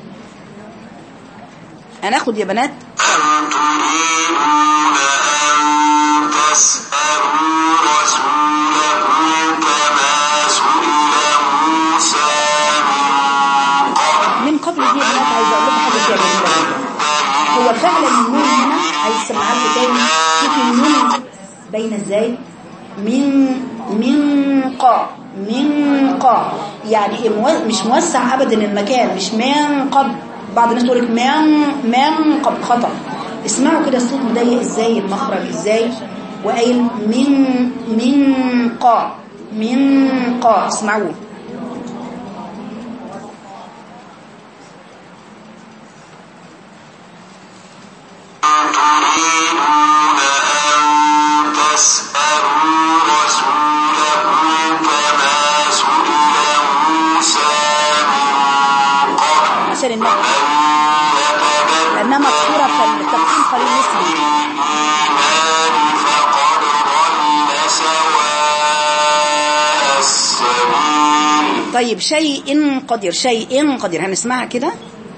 هناخد يا بنات أم تريدون أن تسألوا رسولكم كما سئل بين ازاي من من قا من قا يعني إيه مو- مش موسع ابدا المكان مش من قبل بعض الناس تقول لك من من قبل خطا اسمعوا كده الصوت مضيق ازاي المخرج ازاي وقايل من من قا من قا اسمعوه تريدون أن تسألوا رسولكم كما سئل موسى من قبل عشان النبي ومن يتبدل لانها مكسوره فالتفخيم قليل نسبي الإيمان فقد ضل سواء السبيل طيب شيء قدير شيء قدير هنسمعها كده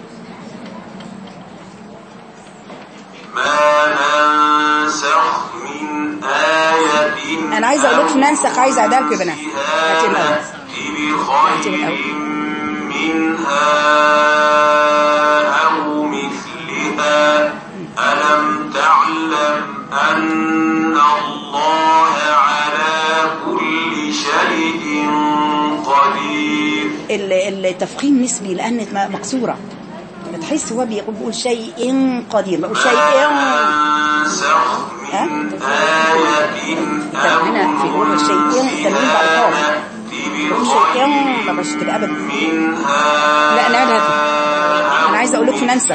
ما ننسخ من آية انا عايزه اقول لكم ننسخ عايزه اعدها لكم يا بنات هاتي الأول. نأتي بخير منها أو مثلها ألم تعلم أن الله على كل شيء قدير ال- التفخيم نسبي لان م- مكسوره تحس هو بيقول بيقول شيء قدير بقول شيء ننسخ من آية أو هنا في قول شيء تنوين بعد القاف نأتي بقول شيء ما بخير بس كده ابدا منها لا نعيدها تاني. انا عايزه اقول لكم ننسخ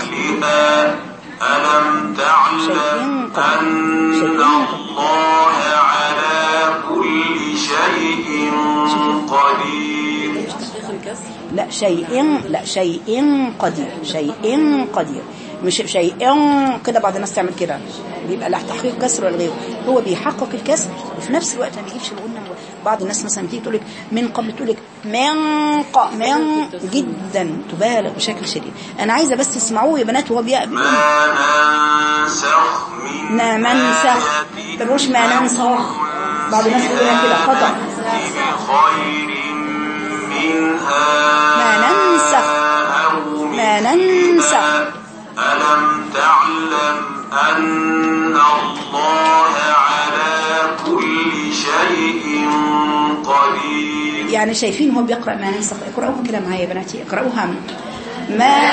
ألم تعلم شيء قدير. أن شيء الله على كل شيء قدير لا شيء لا شيء قدير شيء قدير مش شيء كده بعض الناس تعمل كده بيبقى لا تحقيق كسر ولا غيره هو بيحقق الكسر وفي نفس الوقت ما بيجيبش الغنه بعض الناس مثلا تيجي تقول لك من قبل تقول لك من ق من جدا تبالغ بشكل شديد انا عايزه بس تسمعوه يا بنات وهو بيقول ما ننسخ من ما منسخ ما بيقولش ما ننسخ بعض الناس بيقولها كده خطأ بخير منها ما ننسخ أو ما ننسخ ألم تعلم أن الله على كل شيء قدير يعني شايفين هو بيقرأ ما ننسخ اقرأوها كده معايا يا بناتي اقرأوها ما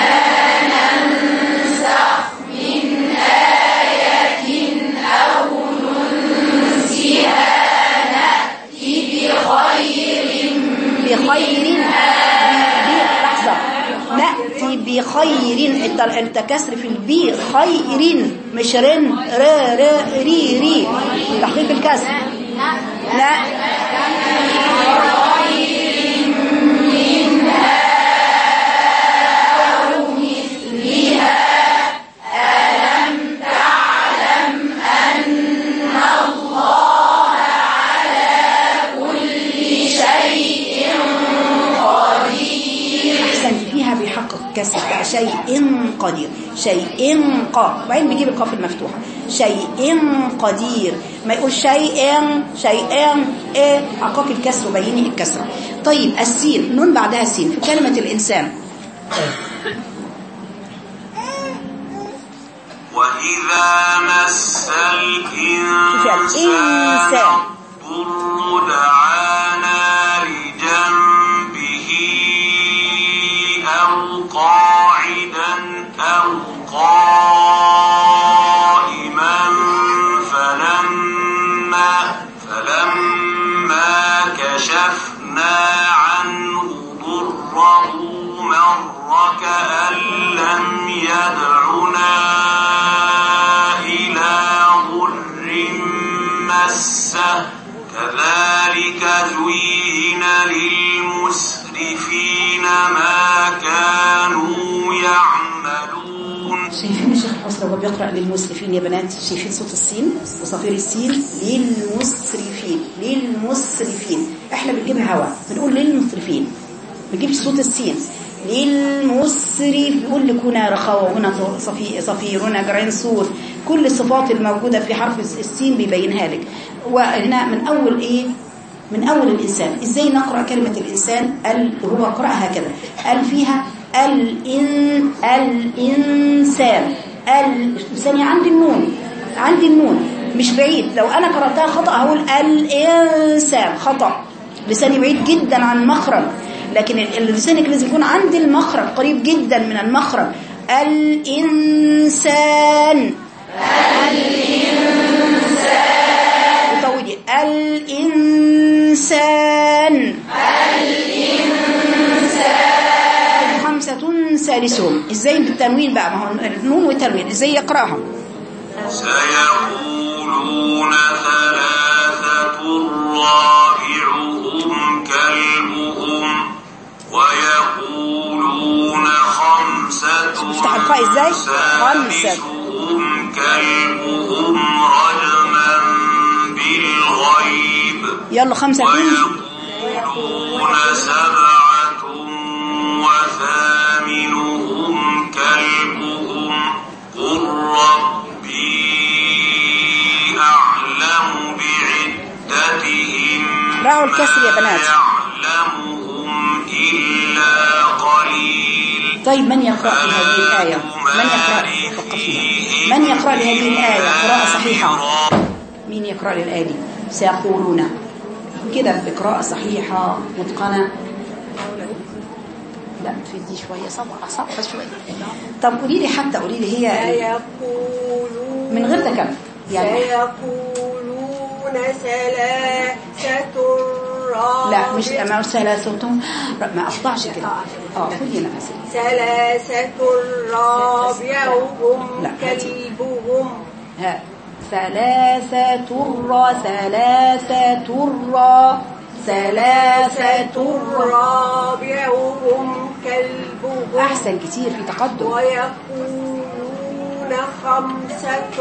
بخير ب- لحظة نأتي بخير الت- التكسر في البي خير مش رن ر ر ري ري تحقيق الكسر لا احسنت فيها بيحقق كسر بقى شيء قدير شيء ق وبعدين بيجيب القاف المفتوحه شيء قدير ما يقول شيء شيء ايه حقق الكسر وبيني الكسره طيب السين نون بعدها سين في كلمه الانسان وإذا مس الإنسان الإنسان. الضر دعانا لجنبه أو قاعدا أو قائما فلما فلما كشفنا عنه ضره مر كأن لم يدعنا إلى ضر مسه كذلك زين للمسرفين ما كانوا يعملون شايفين الشيخ الحسن وهو بيقرأ للمسرفين يا بنات شايفين صوت السين وصفير السين للمسرفين للمسرفين احنا بنجيبها هوا بنقول للمسرفين ما بنجيبش صوت السين للمسرف بيقول لك هنا رخاوة وهنا صفي صفير هنا جرين صوت كل الصفات الموجودة في حرف السين بيبينها لك وهنا من أول إيه من أول الإنسان إزاي نقرأ كلمة الإنسان ال هو قرأها هكذا ال فيها الإن الإنسان الإنسان عندي النون عندي النون مش بعيد لو انا قراتها خطا هقول الانسان خطا لساني بعيد جدا عن المخرج لكن ال- ال- لسانك لازم يكون عند المخرج قريب جدا من المخرج الانسان وطولي الانسان خمسة ثالثهم ازاي بالتنوين بقى ما هو النون والتنوين ازاي يقراها سيقولون ثلاثة رابعهم كلبهم ويقولون خمسة افتح القاء ازاي؟ خمسة. سادسهم كلبهم رجما بالغيب يلا خمسة ويقولون سبعة وثامنهم كلبهم قل ربي أعلم بعدتهم راعوا الكسر يا ما بنات. يعلمهم إلا قليل طيب من يقرأ في هذه الآية من يقرأ وقفنا من يقرأ لهذه الآية قراءة صحيحة مين يقرأ للآية دي سيقولون كده بقراءة صحيحة متقنة لا في دي شوية صعبة صعبة شوية طب قولي لي حتى قولي لي هي سيقولون من غير تكلم يعني سيقولون ثلاثة رابعهم لا مش ما ثلاثة ما أقطعش كده اه خدي نفسك ثلاثة رابعهم لا، هاتي. كلبهم ها ثلاثة را ثلاثة را ثلاثة را رابعهم كلبهم أحسن كتير في تقدم ويقولون خمسة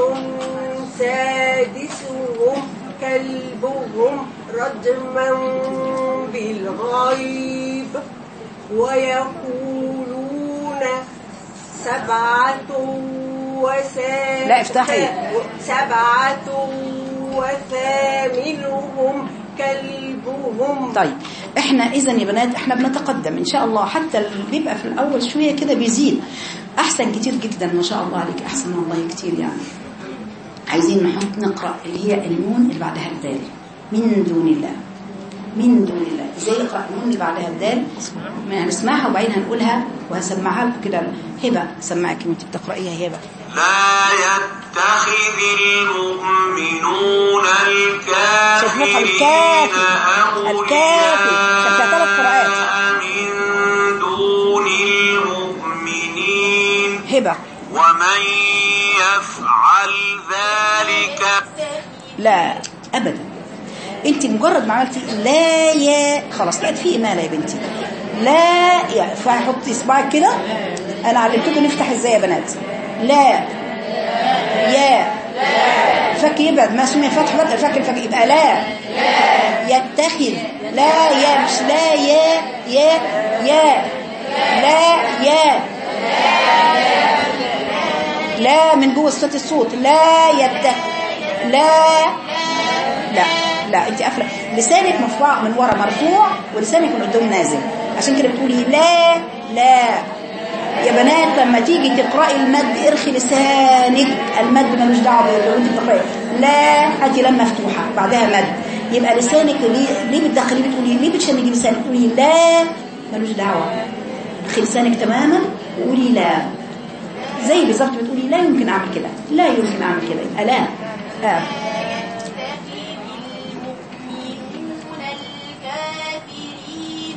سادسهم كلبهم رجما بالغيب ويقولون سبعة وثامن لا، افتحي. سبعة وثامنهم كلبهم طيب احنا اذا يا بنات احنا بنتقدم ان شاء الله حتى اللي بيبقى في الاول شويه كده بيزيد احسن كتير جدا ما شاء الله عليك احسن والله كتير يعني عايزين نحط نقرا اللي هي النون اللي بعدها الدال من دون الله من دون الله ازاي يقرا النون اللي بعدها الدال ما هنسمعها وبعدين هنقولها وهسمعها لكم كده هبه سمعك وانت بتقرايها هبه لا يتخذ المؤمنون شوف نقرأ الكافرين الكافي. الكافي. شوف فيها ثلاث قراءات. أولياء من دون المؤمنين هبه ومن يفعل ذلك لا ابدا انت مجرد ما عملتي لا يا خلاص بقت في اماله يا بنتي لا يا فحطي اصبعك كده انا علمتكم نفتح ازاي يا بنات لا يا فك يبعد ما سمي فتح فتح فك الفك يبقى لا يتخذ لا يا مش لا يا يا يا لا يا لا من جوه صوت الصوت لا يتخذ لا لا لا انت قافله لسانك مرفوع من ورا مرفوع ولسانك من قدام نازل عشان كده بتقولي لا لا يا بنات لما تيجي تقراي المد ارخي لسانك المد ملوش دعوه لو انت بتقراي لا هاتي لام مفتوحه بعدها مد يبقى لسانك ليه ليه بتدخلي بتقولي ليه بتشنجي لسانك تقولي لا ملوش دعوه ارخي لسانك تماما وقولي لا زي بالظبط بتقولي لا يمكن اعمل كده لا يمكن اعمل كده يبقى لا آه. المؤمنون الكافرين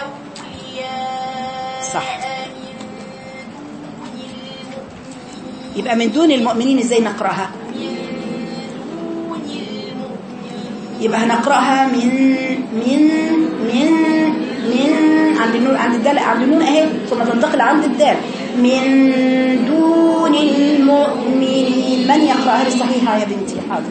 أولياء صح. من دون المؤمنين يبقى من دون المؤمنين ازاي نقراها من دون المؤمنين يبقى هنقراها من من من من عند النون عند الدال عند النون اهي ثم تنتقل عند الدال من دون المؤمنين من يقراها الصحيحه يا بنتي حاضر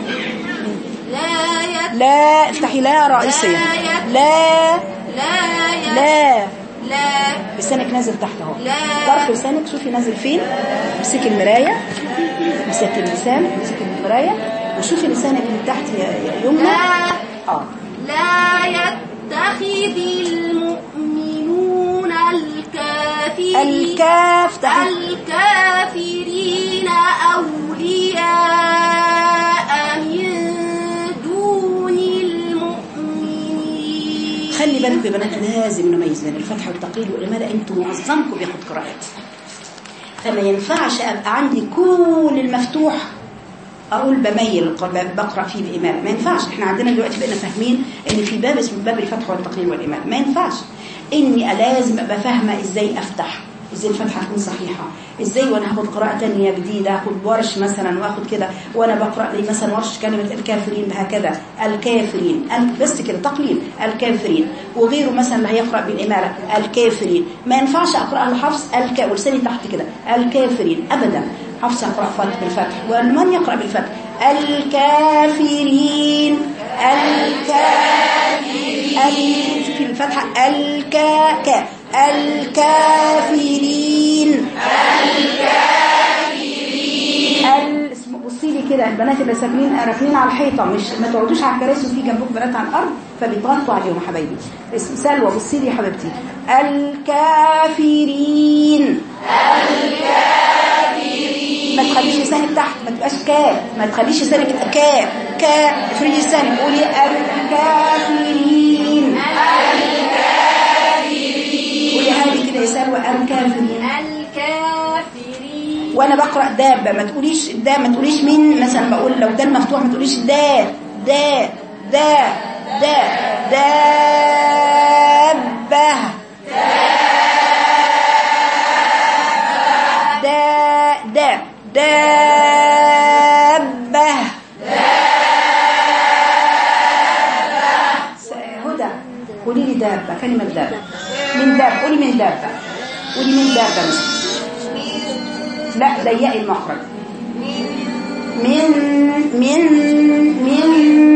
لا يت لا افتحي لا رئيسيه لا لا يت لا لا لسانك نازل تحت اهو لا. طرف لسانك شوفي نازل فين امسكي المرايه امسكي اللسان امسكي المرايه وشوفي لسانك من تحت يا يا يمنى لا اه لا يتخذ المؤمنون الكافرين الكاف تحت الكافرين أولياء لازم نميز بين الفتح والتقليل ولماذا انتم معظمكم بياخد قراءات فما ينفعش ابقى عندي كل المفتوح اقول بميل القرآن بقرا فيه باماله ما ينفعش احنا عندنا دلوقتي بقينا فاهمين ان في باب اسمه باب الفتح والتقليل والاماله ما ينفعش اني لازم ابقى فاهمه ازاي افتح ازاي الفتحه تكون صحيحه ازاي وانا هاخد قراءه تانية جديده هاخد ورش مثلا واخد كده وانا بقرا لي مثلا ورش كلمه الكافرين هكذا الكافرين ال- بس كده تقليل الكافرين وغيره مثلا اللي هيقرا بالاماله الكافرين ما ينفعش اقراها الحفص الك ولساني تحت كده الكافرين ابدا حفص يقرا فتح بالفتح ومن يقرا بالفتح الكافرين الكافرين ال- في الفتحه الكا كا الكافرين ال اسم- بصي لي كده البنات اللي ساكنين راكنين على الحيطه مش ما تقعدوش على الكراسي وفي جنبكم بنات على الارض فبيتغطوا عليهم يا حبايبي اسم سلوى بصي لي يا حبيبتي الكافرين ما تخليش لسانك تحت ما تبقاش كا ما تخليش لسانك كا كا افردي لسانك قولي الكافرين قولي هذه كده يا سلوى الكافرين الكافرين وانا بقرا دابه ما تقوليش دا ما تقوليش مين مثلا بقول لو ده المفتوح ما تقوليش دا دا دا دا دابه دا دا دابه س- هدى قولي لي دابه كلمه دابه من دابه قولي من دابه قولي من دابه مثلا لا ضيقي المخرج من من من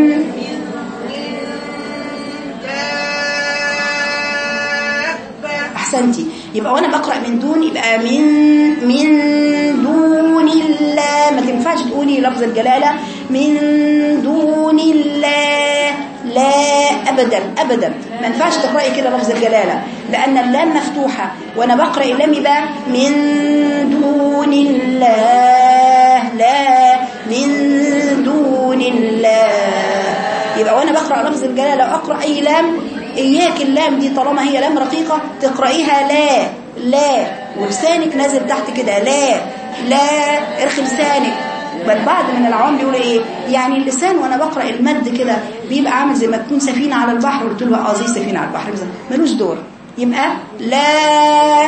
احسنتي يبقى وانا بقرا من دون يبقى من من دون الله ما تنفعش تقولي لفظ الجلاله من دون الله لا ابدا ابدا ما ينفعش تقراي كده لفظ الجلاله لان اللام مفتوحه وانا بقرا اللام يبقى من دون الله لا من دون الله يبقى وانا بقرا لفظ الجلاله اقرا اي لام اياك اللام دي طالما هي لام رقيقه تقرايها لا لا ولسانك نازل تحت كده لا لا ارخي لسانك بل بعض من العوام بيقولوا ايه يعني اللسان وانا بقرا المد كده بيبقى عامل زي ما تكون سفينه على البحر قلت له اه زي سفينه على البحر مثلا ملوش دور يبقى لا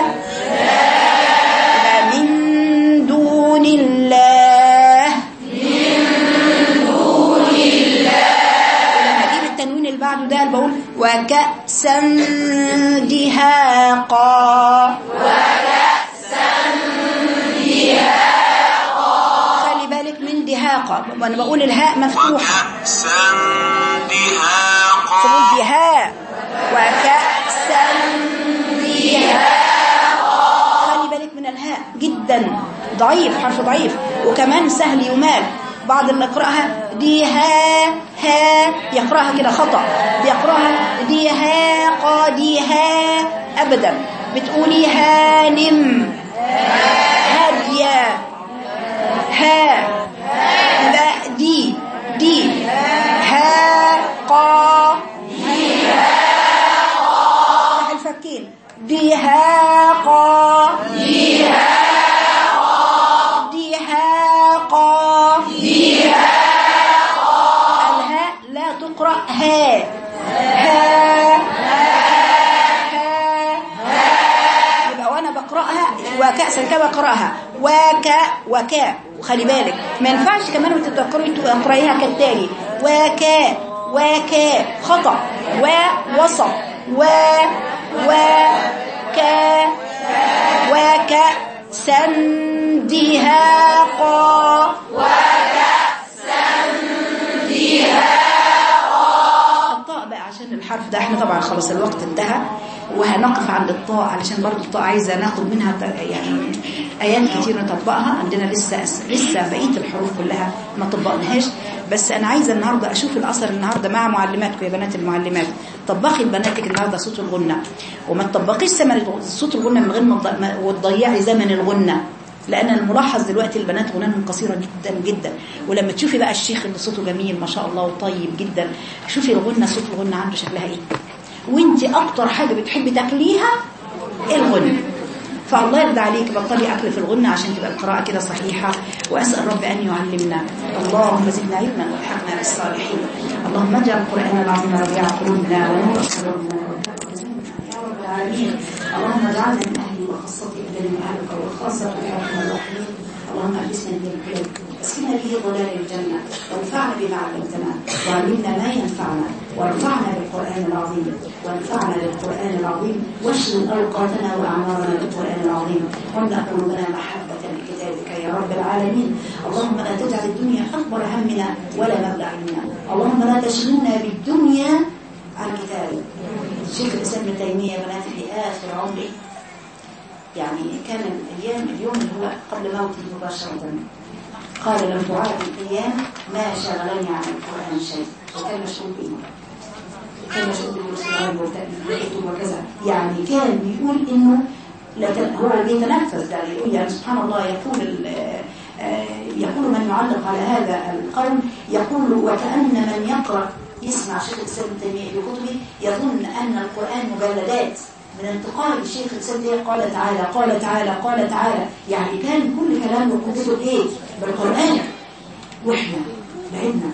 يبقى من دون الله ولما اجيب التنوين اللي بعده ده بقول وكأسا دهاقا خلي بالك من دهاقا وانا بقول الهاء مفتوحه وكأسا تقول دهاقا دهاء وكأسا دهاقا خلي بالك من الهاء جدا ضعيف حرف ضعيف وكمان سهل يمال بعض اللي يقرأها ديها ها يقرأها كده خطأ يقرأها ديها قاديها أبدا بتقولي هانم هادية ها لا دي دي ها قا افتح الفكين دهاقا دهاقا الهاء لا تقرأ ها ها ها يبقى وانا بقراها وكأسا كما بقراها وكا وكا وخلي بالك ما ينفعش كمان وانت تقرأي تقرأيها كالتالي وكا وكا خطأ ووسط و و كا وكأسا دهاقا الطاء بقى عشان الحرف ده احنا طبعا خلاص الوقت انتهى وهنقف عند الطاء علشان برضو الطاء عايزه ناخد منها ت- يعني ايات كتير نطبقها عندنا لسه لسه بقيه الحروف كلها ما طبقناهاش بس انا عايزه النهارده اشوف الاثر النهارده مع معلماتكم يا بنات المعلمات طبقي لبناتك النهارده صوت الغنه وما تطبقيش ثمن صوت الغنه من غير ما تض- ما- وتضيعي زمن الغنه لان الملاحظ دلوقتي البنات غنانهم قصيره جدا جدا ولما تشوفي بقى الشيخ اللي صوته جميل ما شاء الله وطيب جدا شوفي الغنه صوت الغنه عنده شكلها ايه وانت اكتر حاجة بتحبي تاكليها الغنى فالله يرضى عليك بطلي اكل في الغنى عشان تبقى القراءة كده صحيحة واسأل رب ان يعلمنا اللهم زدنا علما والحقنا بالصالحين اللهم اجعل القرآن العظيم ربيع قلوبنا ونور صدورنا يا رب العالمين اللهم اجعلنا من اهل وخاصة اهل اهلك وخاصة الرحمن الرحيم اللهم ألبسنا به الحلم اسقنا به ظلال الجنة وانفعنا بما علمتنا وعلمنا ما ينفعنا وارفعنا بالقرآن العظيم وانفعنا بالقرآن العظيم واشغل أوقاتنا وأعمارنا بالقرآن العظيم واملأ قلوبنا محبة لكتابك يا رب العالمين اللهم لا تجعل الدنيا أكبر همنا ولا مبلغ علمنا اللهم لا تشغلنا بالدنيا عن كتابك شيخ الإسلام ابن تيمية بنات في آخر عمره يعني كان الأيام اليوم اللي هو قبل موته مباشرة قال لم تعاد الأيام ما شغلني عن القرآن شيء وكان مشغول به كان مشغول بالمسلمين والكتب وكذا يعني كان بيقول إنه لكن هو بيتنفس ده يقول يعني سبحان الله يقول ال- آه، يقول من يعلق على هذا القول يقول وكأن من يقرأ يسمع شيخ الإسلام ابن تيمية في كتبه يظن أن القرآن مجلدات من انتقال الشيخ الإسلام ابن تيمية قال تعالى قال تعالى قال تعالى يعني كان كل كلامه كتبه إيه بالقرآن وإحنا بعدنا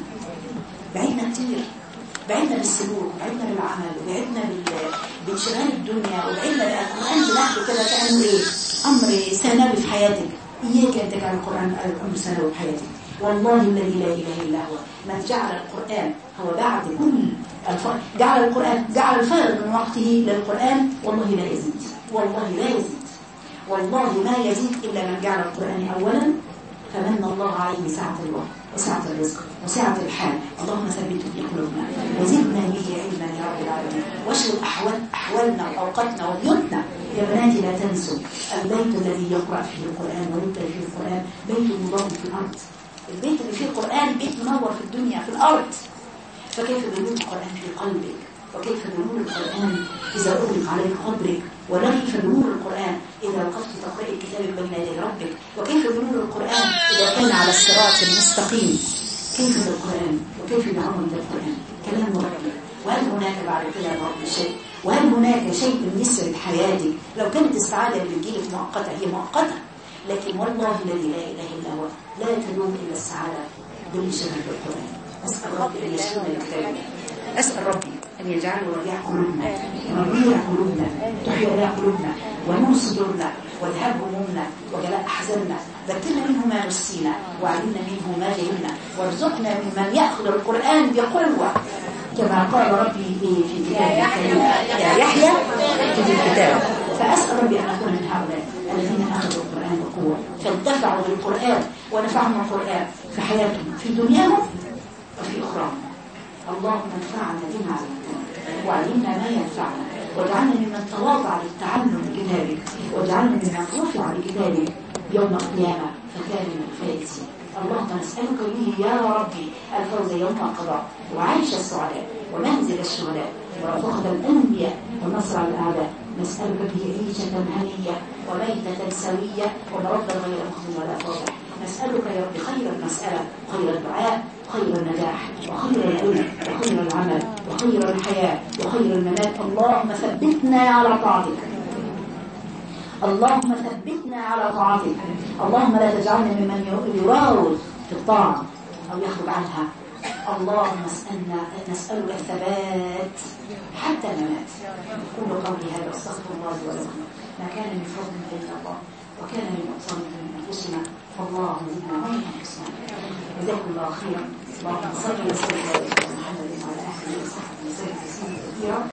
بعدنا كتير بعدنا بالسلوك بعدنا بالعمل وبعدنا بال- بانشغال الدنيا وبعدنا بقى القرآن بناخده كده كأنه إيه أمر ثانوي في حياتك إياك أن تجعل القرآن أمر ثانوي في حياتك والله الذي لا إله إلا هو من جعل القرآن هو بعد كل الفرق جعل القرآن جعل الفارغ من وقته للقرآن والله لا يزيد والله لا يزيد والله ما يزيد إلا من جعل القرآن أولا فمن الله عليه بسعة الوقت وسعة الرزق وسعة الحال اللهم ثبته في قلوبنا وزدنا به علما يا رب العالمين واشغل أحوال أحوالنا وأوقاتنا وبيوتنا يا بناتي لا تنسوا البيت الذي يقرأ فيه القرآن ويتلى فيه القرآن بيت مضاء في الأرض البيت اللي فيه القرآن بيت منور في الدنيا في الأرض فكيف بنور القرآن في قلبك وكيف بنور القرآن إذا أغلق عليك قبرك وكيف بنور القرآن إذا وقفت تقرأي كتابك بين يدي ربك وكيف بنور القرآن إذا كان على الصراط المستقيم كيف بالقرآن وكيف بعمل بالقرآن كلام ربي وهل هناك بعد كده يا رب شيء وهل هناك شيء من يسرد حياتك لو كانت السعادة اللي بتجيلك مؤقتة هي مؤقتة لكن والله الذي لا إله إلا هو لا تدوم إلا السعادة بالشغل بالقرآن أسأل ربي أن يشغلنا بكتابه أسأل ربي أن يجعله ربيع قلوبنا وربيع قلوبنا تحيي ربيع قلوبنا ونور صدورنا وذهاب همومنا وجلاء أحزاننا ذكرنا منه ما نسينا وعلمنا منه ما جهلنا وارزقنا ممن يأخذ القرآن بقوة كما قال ربي في كتابه الكريم يا يحيى اكتب الكتاب فأسأل ربي أن أكون من هؤلاء الذين أخذوا القرآن بقوة فانتفعوا بالقرآن ونفعهم القرآن في حياتهم في دنياهم وفي أخراهم اللهم انفعنا بما علمتنا وعلمنا ما ينفعنا واجعلنا ممن تواضع للتعلم بكتابك واجعلنا ممن رفع بكتابك يوم القيامة فكان من الفائزين اللهم نسألك به يا ربي الفوز يوم القضاء وعيش السعداء ومنزل الشهداء ورفقة الأنبياء ونصر الأعداء نسألك به عيشة هنية وميتة سوية ومردا غير مخزن ولا فاضح نسألك يا رب خير المسألة خير الدعاء خير النجاح وخير العلم وخير العمل وخير الحياة وخير الممات اللهم ثبتنا على طاعتك اللهم ثبتنا على طاعتك اللهم لا تجعلنا ممن يراوغ في الطاعة أو يخرج عنها اللهم اسألنا نسألك الثبات حتى الممات كل قولي هذا استغفر الله لي ولكم ما كان من فضل من الله وكان من نقصان من أنفسنا فالله زدنا من أنفسنا جزاكم الله خيرا اللهم صل وسلم على محمد وعلى آله وصحبه وسلم تسليما كثيرا